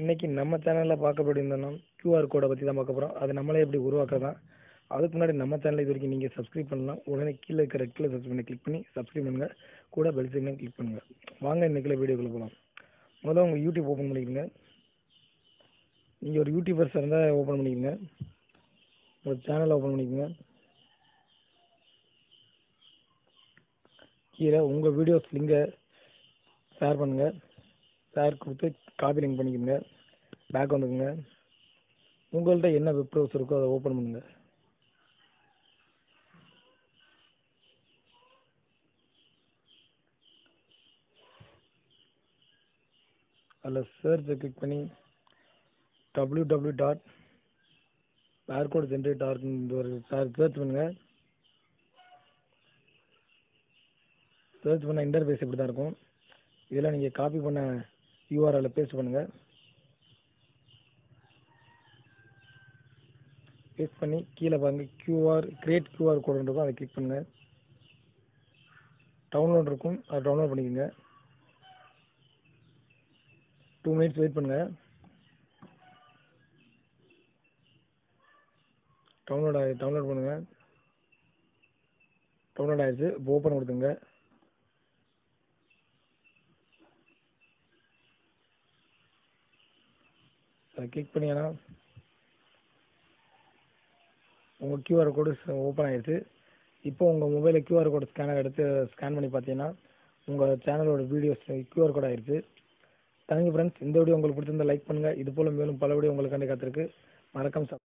இன்னைக்கு நம்ம சேனலில் பார்க்க போயிருந்தோம்னா QR கோடை பற்றி தான் பார்க்க போகிறோம் அது நம்மளே எப்படி உருவாக்குறதா அதுக்கு முன்னாடி நம்ம சேனலை இது வரைக்கும் நீங்கள் சப்ஸ்கிரைப் பண்ணலாம் உடனே கீழே இருக்கிற கீழே சப்ஸ்கிரைப் பண்ணி கிளிக் பண்ணி சப்ஸ்கிரைப் பண்ணுங்க கூட பெல் சிக்னல் கிளிக் பண்ணுங்க வாங்க இன்னைக்குள்ள வீடியோக்குள்ள போகலாம் முதல்ல உங்கள் யூடியூப் ஓப்பன் பண்ணிக்கோங்க நீங்கள் ஒரு யூடியூபர்ஸ் இருந்தால் ஓப்பன் பண்ணிக்கோங்க ஒரு சேனலை ஓப்பன் பண்ணிக்கோங்க கீழே உங்கள் வீடியோஸ் லிங்கை ஷேர் பண்ணுங்கள் ஷேர் கொடுத்து காப்பி லிங்க் பண்ணிக்கோங்க பேக் வந்துக்குங்க உங்கள்கிட்ட என்ன வெப் ப்ரௌசர் இருக்கோ அதை ஓப்பன் பண்ணுங்கள் அதில் சர்ச்சை கிளிக் பண்ணி W W dot barcode generate ஆர்க்னு ஒரு சர்ச் பண்ணுங்கள் சர்ச் பண்ண இன்டர்ஃபேஸ் இப்படி தான் இருக்கும் இதில் நீங்கள் காப்பி பண்ண யூஆர்எல்ல பேஸ்ட் பண்ணுங்கள் பேஸ்ட் பண்ணி கீழே பாருங்க கியூஆர் கிரியேட் கியூஆர் கோடு இருக்கும் அதை கிளிக் பண்ணுங்கள் டவுன்லோட் இருக்கும் அதை டவுன்லோட் பண்ணிக்கோங்க டூ மினிட்ஸ் வெயிட் பண்ணுங்கள் டவுன்லோட் ஆகி டவுன்லோட் பண்ணுங்கள் டவுன்லோட் ஆயிடுச்சு இப்போ ஓப்பன் கொடுத்துங்க அதை கிளிக் பண்ணீங்கன்னா உங்கள் கியூஆர் கோடு ஓப்பன் ஆயிடுச்சு இப்போ உங்கள் மொபைலில் கியூஆர் கோடு ஸ்கேனர் எடுத்து ஸ்கேன் பண்ணி பார்த்தீங்கன்னா உங்கள் சேனலோட வீடியோஸ் கியூஆர் கோட் ஆயிடுச்சு தேங்க்யூ ஃப்ரெண்ட்ஸ் இந்த வீடியோ உங்களுக்கு பிடிச்சிருந்தா லைக் பண்ணுங்கள் இது போல் மேலும் பல வீடியோ உங்களுக்காண்டி காத்திருக்கு மறக்காம